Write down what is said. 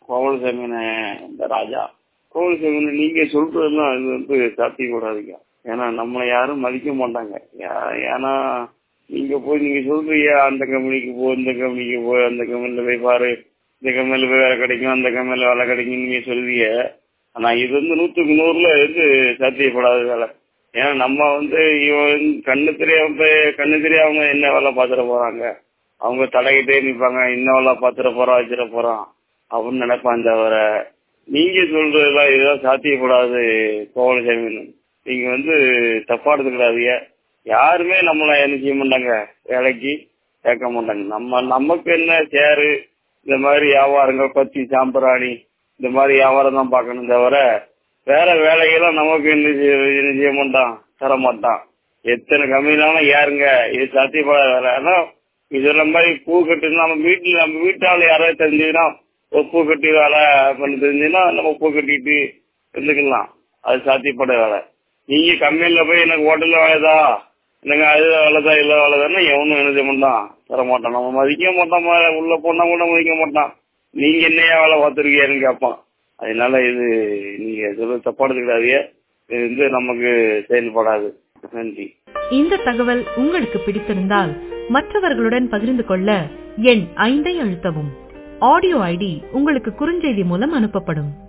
கோவலசாமி இந்த ராஜா கோவலசாமி நீங்க சொல்றதெல்லாம் இது வந்து சாத்தியக்கூடாதுங்க ஏன்னா நம்மளை யாரும் மதிக்க மாட்டாங்க யா- ஏன்னா நீங்க போய் நீங்க சொல்றீங்க அந்த கம்பெனிக்கு போ இந்த கம்பெனிக்கு போ அந்த கம்பெனில போய் பாரு இந்த கம்பெனில போய் வேலை கிடைக்கும் அந்த கம்பெனில வேலை கிடைக்கும் நீங்க சொல்றீங்க ஆனா இது வந்து நூத்துக்கு நூறுல இது சாத்தியப்படாத வேலை ஏன்னா நம்ம வந்து இவன் கண்ணு தெரியாம கண்ணு தெரியாம என்ன வேலை பாத்துட போறாங்க அவங்க தலையிட்டே நிப்பாங்க என்ன வேலை பாத்துட போறோம் வச்சிட போறோம் அப்படின்னு நினைப்பான் தவிர நீங்க சொல்றதுலாம் இதுதான் சாத்தியப்படாது கோவலசாமி நீங்க வந்து தப்பா எடுத்துக்கிடாதீங்க யாருமே நம்மள என்ன செய்ய மாட்டாங்க வேலைக்கு கேட்க மாட்டாங்க நம்ம நமக்கு என்ன சேரு இந்த மாதிரி வியாபாரங்கள் பத்தி சாம்பிராணி இந்த மாதிரி வியாபாரம் தான் பார்க்கணும் தவிர வேற வேலையெல்லாம் நமக்கு என்ன செய்ய- என்ன செய்ய மாட்டான் தர மாட்டான் எத்தனை கம்மியிலாலும் யாருங்க இது சாத்தியப்படாத வேலை ஆனா இதுல மாதிரி பூ கட்டு நம்ம வீட்டுல நம்ம வீட்டால யாராவது தெரிஞ்சதுன்னா ஒரு பூ கட்டி வேலை பண்ண தெரிஞ்சுன்னா நம்ம பூ கட்டிட்டு இருந்துக்கலாம் அது சாத்தியப்பட வேலை நீங்க கம்பெனில போய் எனக்கு ஹோட்டல்ல வேலைதா எனக்கு அது வேலைதா இல்ல வேலைதான்னு எவனும் என்ன செய்ய மாட்டான் தர மாட்டான் நம்ம மதிக்க மாட்டான் ம- உள்ள போனா கூட மதிக்க மாட்டான் நீங்க என்னையா வேலை பார்த்துருக்கீங்கன்னு கேட்பான் அதனால இது நீங்க சொல்ல தப்பா எடுத்துக்கிடாதீங்க இது வந்து நமக்கு செயல்படாது நன்றி இந்த தகவல் உங்களுக்கு பிடித்திருந்தால் மற்றவர்களுடன் பகிர்ந்து கொள்ள எண் ஐந்தை அழுத்தவும் ஆடியோ ஐடி உங்களுக்கு குறுஞ்செய்தி மூலம் அனுப்பப்படும்